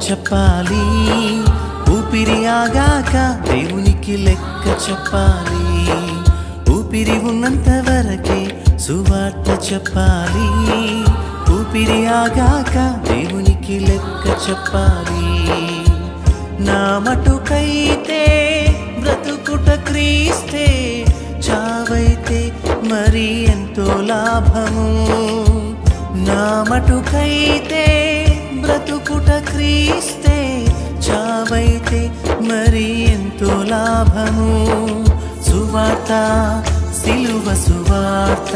చెప్పాలి ఊపిరి ఆగాక దేవునికి లెక్క చెప్పాలి ఊపిరి ఉన్నంత వరకే సువార్త చెప్పాలి ఊపిరి ఆగాక దేవునికి లెక్క చెప్పాలి నా మటుకైతే బ్రతుకుట క్రీస్తే చావైతే మరి ఎంతో లాభము నా మటుకైతే బ్రతుకుట క్రీస్తే చావైతే మరి ఎంతో లాభము సువార్త సిలువ సువార్త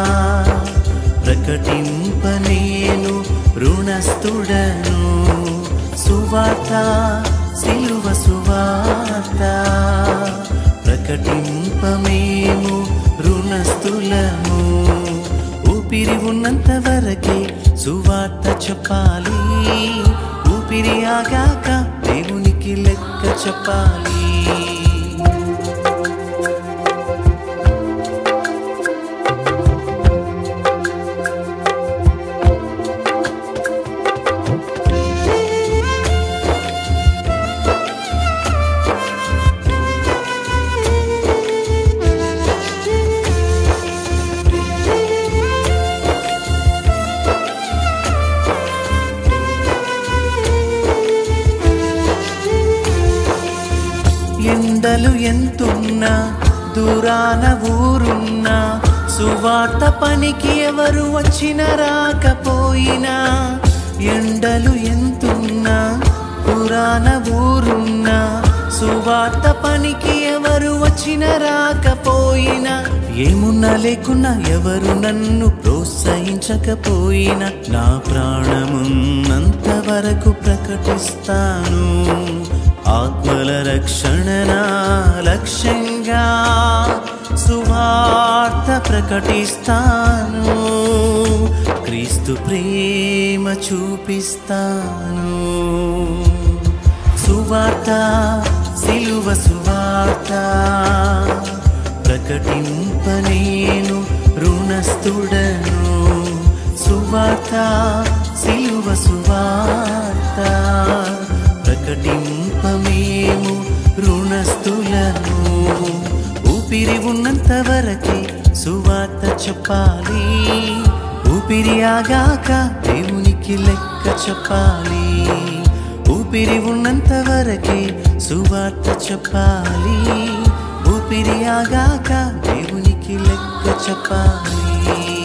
ప్రకటింప నేను రుణస్థుడను సువార్త సిలువ సువార్త ప్రకటింప మేము రుణస్థులము ఊపిరి ఉన్నంత వరకే సువార్త చెప్పాలి ఊపిరి ఆగాక దేవునికి లెక్క చెప్పాలి ఎండలు ఎంతున్నా దూరాన ఊరున్నా సువార్త పనికి ఎవరు వచ్చిన రాకపోయినా ఎండలు ఎంతున్నా దూరాన ఊరున్నా సువార్త పనికి ఎవరు వచ్చిన రాకపోయినా ఏమున్నా లేకున్నా ఎవరు నన్ను ప్రోత్సహించకపోయినా నా ప్రాణమున్నంత వరకు ప్రకటిస్తాను ఆత్మల రక్షణ నా లక్ష్యంగా సువార్త ప్రకటిస్తాను క్రీస్తు ప్రేమ చూపిస్తాను సువార్త సిలువ సువార్త ప్రకటింప నేను రుణస్థుడను సువార్త సిలువ సువార్త ప్రకటింప మేము రుణస్థులను ఊపిరి ఉన్నంత వరకే సువార్త చెప్పాలి ఊపిరి ఆగాక దేవునికి లెక్క చెప్పాలి ఊపిరి ఉన్నంత వరకే సువార్త చెప్పాలి ఊపిరి ఆగాక దేవునికి లెక్క చెప్పాలి